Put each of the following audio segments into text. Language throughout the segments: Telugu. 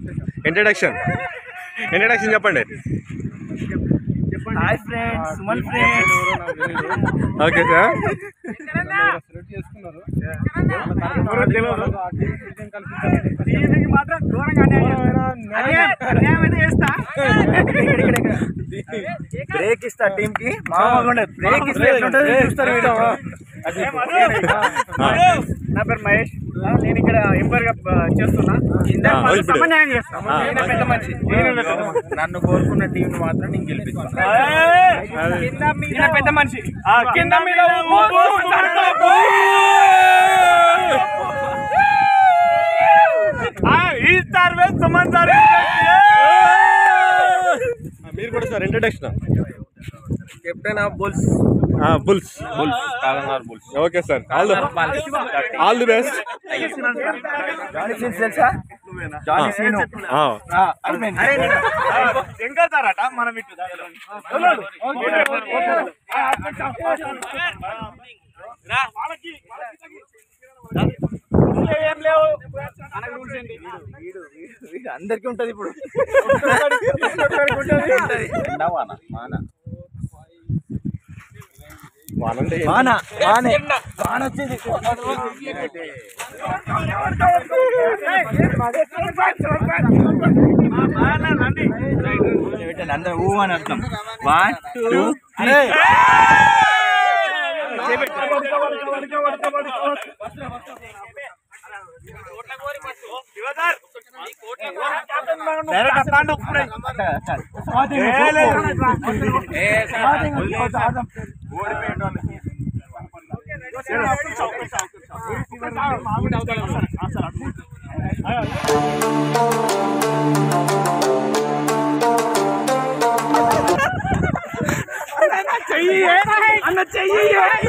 ఇంట్రడక్షన్ ఇంట్రడక్షన్ చెప్పండి hi friends Suman friends okay sir దీనికి మాత్రం దూరంగా బ్రేక్ ఇస్తా టీమ్ కి మామూలుగా బ్రేక్ ఇస్తే ఎట్లుంటుందో చూస్తారు వీడియో నా పేరు మహేష్ ఆ, నేను ఇక్కడ ఎంపైర్ గా ఆ, చేస్తున్నా ఇందాక ఆ, మాత్రం ఇప్పుడు. సమన్వయం చేస్తా. ఆ. నేనే పెద్ద మనిషి నన్ను కోరుకున్న టీం మాత్రం నేను గెలిపిస్తాను ఈయన పెద్ద మనిషి ఆ, కింద మీద ఊపు, సరదాపు. ఆ, ఈ స్టార్ వేస్ సుమన్ సార్ మీరు కూడా sir introduction captain of bulls bulls bulls కాగంగార్ bulls okay sir all the all the best జానీ సీన్స్ తెలుసా జానీ సీను ఎంకతారట మనం ఇటు ఏం లేవు అందరికి ఉంటది ఇప్పుడు వానంటే వాన వానే వాన వచ్చింది అందరూ ఊ అని అర్థం వన్ టూ త్రీ అన్న చెయ్యి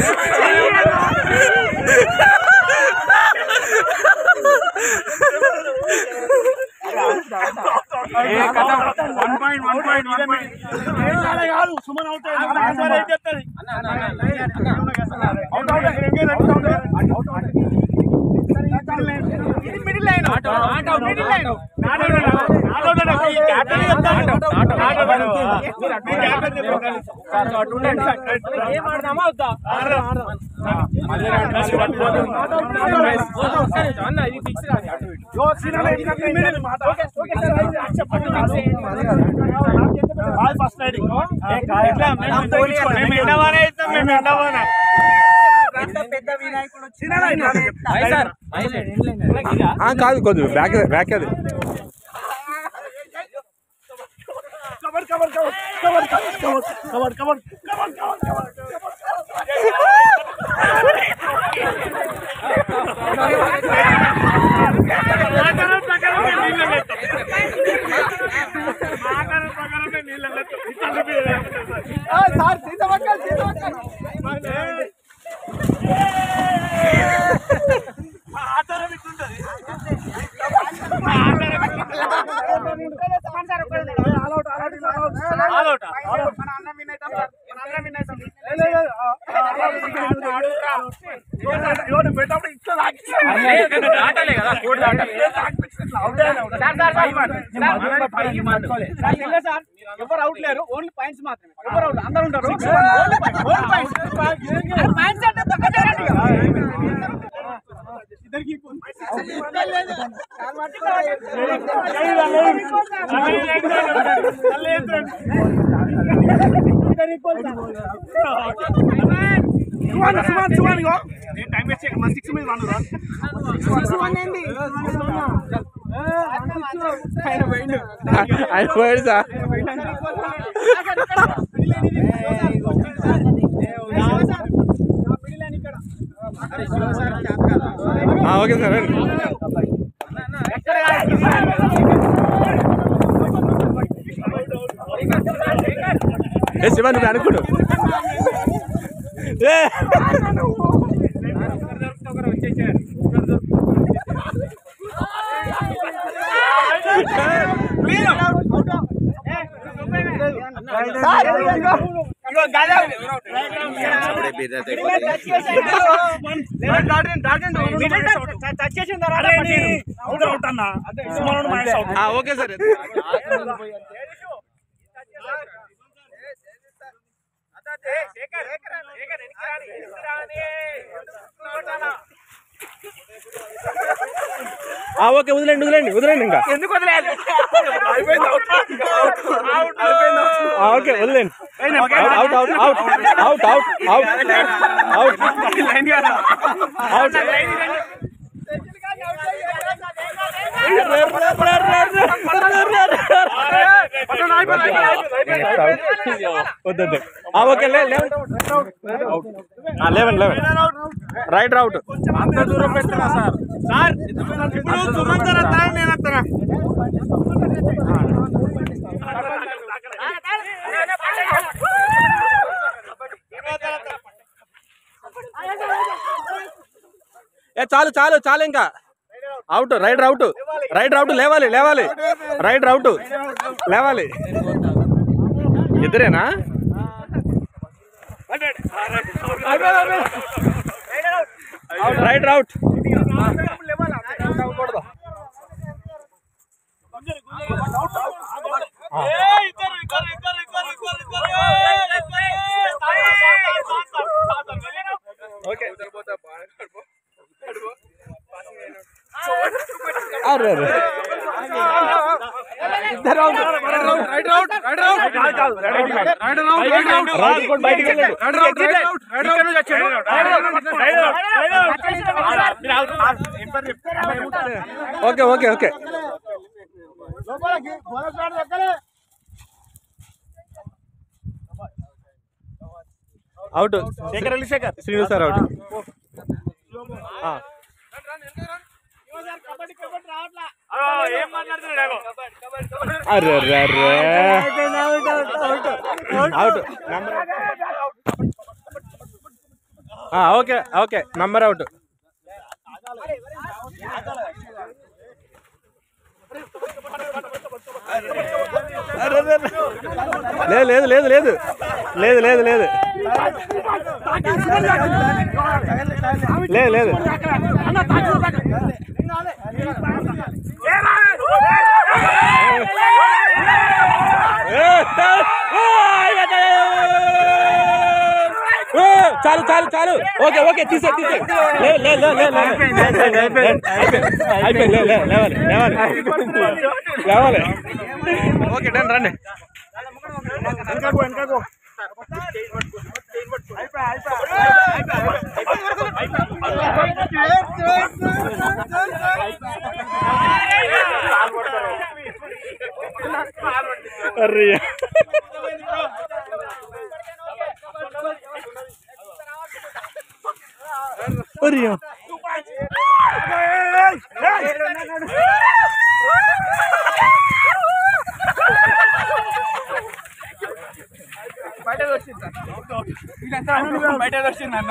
వన్ పాయింట్ వన్ పాయింట్ కాదు సుమన్ అవుట్ చెప్తాది ఇది middle line middle line first raiding మేము ఎండవానే ఇస్తాం మేము ఎండవానే ఆ, కాదు కొంచెం బ్యాక్ బ్యాక్ అది cover cover cover cover cover cover cover cover cover cover sir సీతవక్కల్ సీతవక్కల్ ఆధారం ఇట్లుంటది ఎవరు అవుట్ లేరు ఓన్లీ పాయింట్స్ మాత్రమే ఎవరు అవుట్ అందరూ ఉంటారు పాయింట్స్ ఇద్దరికి ఆయన పోయాడు సార్ ఆ, ఓకే సార్ రండి. ఏ శివ నువ్వు అనుకోడు ఏ ఆ, ఓకే సార్ ఆ, ఓకే వదిలేండి వదిలేండి వదిలేండి ఇంకా ఎందుకు వదిలేదు ఆ, ఓకే వదిలేండి out out out out out out out out వద్దు ఆ, ఓకే లే లెవెన్ ఆ, లెవెన్ లెవెన్ రైట్ అవుట్ అంత దూరం పెట్టున్నా సార్ సార్ ఇప్పుడు సుమన్ సార్ వస్తారా నేను వస్తానా ఏ చాలు చాలు చాలు ఇంకా out raider out raider out లేవాలి లేవాలి రైడర్ అవుట్ లేవాలి ఇద్దరేనా రైడర్ అవుట్ అరే అరే ఇద్దరు out. రైడర్ కూడా బయటికి వెళ్ళాడు okay okay okay out Shekhar అల్లి శేఖర్ శ్రీను సార్ అవుట్ ఏం మాట్లాడుతున్నాడు అరే అరే అరే out okay okay number out లేదు లేదు లేదు లేదు లేదు లేదు లేదు లేదు లేదు ఏ, చాలు చాలు చాలు ఓకే ఓకే తీసే తీసే లే లే లే లే లే అయిపోయింది అయిపోయింది లే లే లేవాలి లేవాలి లేవాలి ఓకే డన్ రండి అరే అరే బయట వచ్చింది నన్ను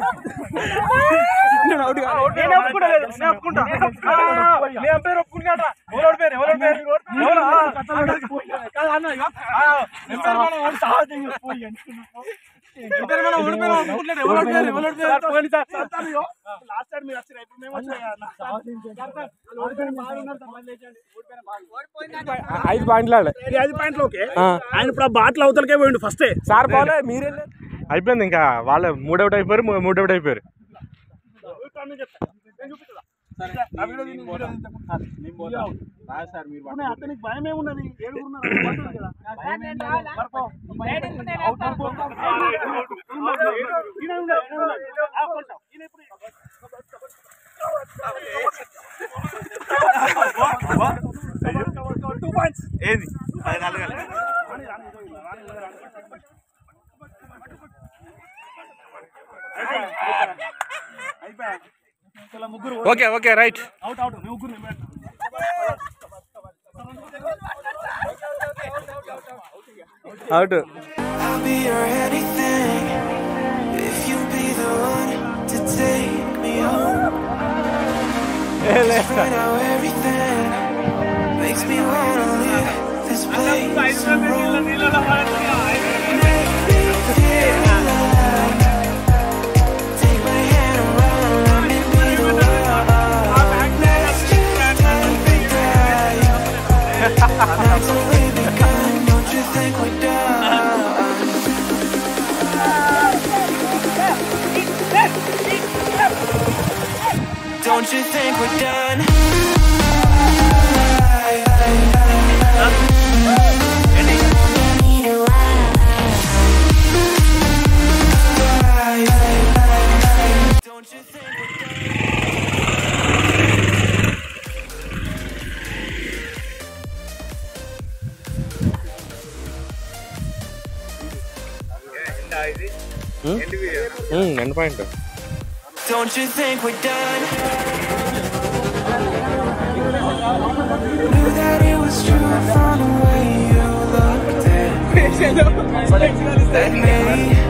నేను ఒప్పుకోలేదు నేను ఒప్పుకుంటా నేను పేరు ఒప్పుకుంటా ఎవరి పేరు ఎవరి పేరు ఎవరు? కాదు అన్న, ఇగో. ఆ, ఇద్దరు మనం ఓడి సావద్దు ఇగో, పోయి అనుకున్నాం. ఇద్దరు మనం ఓడిపోయినాం, ఒప్పుకుంటలేడు. ఎవరి పేరు ఎవరి పేరు పోనీ సార్, చెప్తాను ఇగో. లాస్ట్ టైం మీరు వచ్చారు ఇప్పుడు మేము వచ్చాం కదా అన్న. చెప్తాను. వాళ్ళు ఓడిపోయిన బాగున్నారు సార్, మళ్ళీ లేచండి. ఓడిపోయిన బాగా. ఐదు పాయింట్లు ఆడే ఈ ఐదు పాయింట్లు ఓకే ఆయన ఇప్పుడు ఆ బాటిల్ అవతలకే పోయిండు ఫస్టే సార్ పోలే మీరే అయిపోయింది ఇంకా వాళ్ళే మూడౌట్ అయిపోయారు మూ- మూడౌట్ అయిపోయారు అతనికి భయం ఏమున్నది ఏడుగురు ఉన్నారు, పడుతుంది కదా. మరి పో. Out out out out. ఈయన ఉన్నాడు, ఈయన ఉన్నాడు. ఆ, కొంచెం. ఈయన ఇప్పుడు టూ పాయింట్స్ ఏది అది నలగాలి అయిపోయా చాలా ముగ్గురు okay okay right out out నువ్వు ముగ్గురు నిలబెట్టు. Out I'll be your anything if you be the one to take me home. Right now, everything makes me wanna leave this place alone. Make me here alive. Take my hand and run and be the one. Let's just take a drive. Night's only begun. Don't you think we're done? Don't you think we're done? Need a ride. Don't you think we're done? End point Don't you think we're done? Knew that it was true from the way you looked at me.